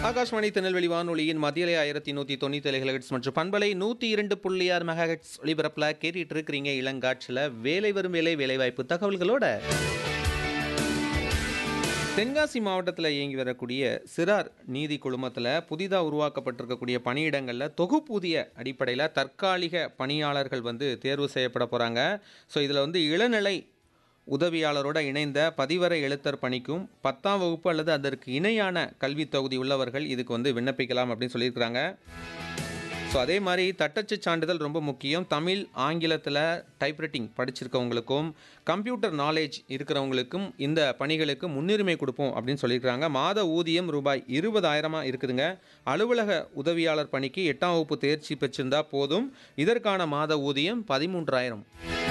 ஆகாஷ்வாணி திருநெல்வேலி வானொலியின் மத்தியலை ஆயிரத்தி நூற்றி தொண்ணூற்றி ஏழு ஹெட்ஸ் மற்றும் பண்பலை நூற்றி இரண்டு புள்ளி ஆறு மெகா ஹெட்ஸ் ஒளிபரப்பில் கேட்டுட்டு இருக்கிறீங்க இளங்காற்றில் வேலை வரும் வேலை வேலைவாய்ப்பு தகவல்களோட தென்காசி மாவட்டத்தில் இயங்கி வரக்கூடிய சிறார் நீதி குழுமத்தில் புதிதாக உருவாக்கப்பட்டிருக்கக்கூடிய பணியிடங்களில் தொகுப்பூதிய அடிப்படையில் தற்காலிக பணியாளர்கள் வந்து தேர்வு செய்யப்பட போகிறாங்க ஸோ இதில் வந்து இளநிலை உதவியாளரோட இணைந்த பதிவரை எழுத்தர் பணிக்கும் பத்தாம் வகுப்பு அல்லது அதற்கு இணையான கல்வி தகுதி உள்ளவர்கள் இதுக்கு வந்து விண்ணப்பிக்கலாம் அப்படின்னு சொல்லியிருக்கிறாங்க ஸோ அதே மாதிரி தட்டச்சு சான்றிதழ் ரொம்ப முக்கியம் தமிழ் ஆங்கிலத்தில் டைப்ரைட்டிங் படிச்சிருக்கவங்களுக்கும் கம்ப்யூட்டர் நாலேஜ் இருக்கிறவங்களுக்கும் இந்த பணிகளுக்கு முன்னுரிமை கொடுப்போம் அப்படின்னு சொல்லியிருக்கிறாங்க மாத ஊதியம் ரூபாய் இருபதாயிரமாக இருக்குதுங்க அலுவலக உதவியாளர் பணிக்கு எட்டாம் வகுப்பு தேர்ச்சி பெற்றிருந்தா போதும் இதற்கான மாத ஊதியம் பதிமூன்றாயிரம்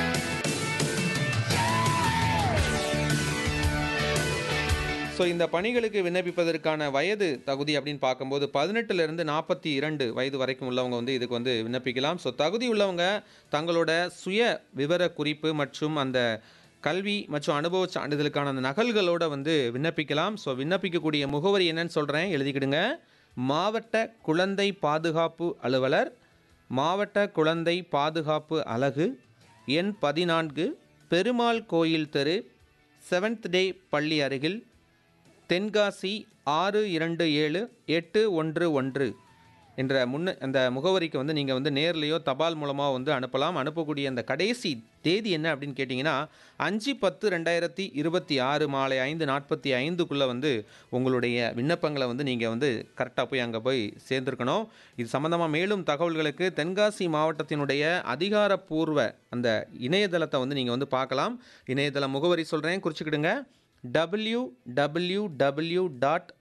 ஸோ இந்த பணிகளுக்கு விண்ணப்பிப்பதற்கான வயது தகுதி அப்படின்னு பார்க்கும்போது பதினெட்டுலேருந்து நாற்பத்தி இரண்டு வயது வரைக்கும் உள்ளவங்க வந்து இதுக்கு வந்து விண்ணப்பிக்கலாம் ஸோ தகுதி உள்ளவங்க தங்களோட சுய விவர குறிப்பு மற்றும் அந்த கல்வி மற்றும் அனுபவ சான்றிதழுக்கான அந்த நகல்களோட வந்து விண்ணப்பிக்கலாம் ஸோ விண்ணப்பிக்கக்கூடிய முகவரி என்னன்னு சொல்கிறேன் எழுதிக்கிடுங்க மாவட்ட குழந்தை பாதுகாப்பு அலுவலர் மாவட்ட குழந்தை பாதுகாப்பு அலகு எண் பதினான்கு பெருமாள் கோயில் தெரு செவன்த் டே பள்ளி அருகில் தென்காசி ஆறு இரண்டு ஏழு எட்டு ஒன்று ஒன்று என்ற முன்ன அந்த முகவரிக்கு வந்து நீங்கள் வந்து நேர்லேயோ தபால் மூலமாக வந்து அனுப்பலாம் அனுப்பக்கூடிய அந்த கடைசி தேதி என்ன அப்படின்னு கேட்டிங்கன்னா அஞ்சு பத்து ரெண்டாயிரத்தி இருபத்தி ஆறு மாலை ஐந்து நாற்பத்தி ஐந்துக்குள்ளே வந்து உங்களுடைய விண்ணப்பங்களை வந்து நீங்கள் வந்து கரெக்டாக போய் அங்கே போய் சேர்ந்துருக்கணும் இது சம்மந்தமாக மேலும் தகவல்களுக்கு தென்காசி மாவட்டத்தினுடைய அதிகாரப்பூர்வ அந்த இணையதளத்தை வந்து நீங்கள் வந்து பார்க்கலாம் இணையதள முகவரி சொல்கிறேன் குறிச்சிக்கிடுங்க W W W dot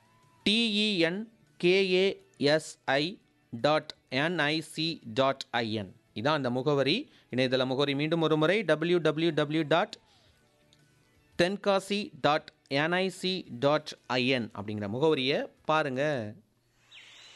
டிஇஎன்கேஏஎஸ்ஐ dot NIC dot IN இதான் அந்த முகவரி இணையதள முகவரி மீண்டும் ஒரு முறை W W W dot Tenkasi dot NIC dot IN அப்படிங்கிற முகவரியை பாருங்கள்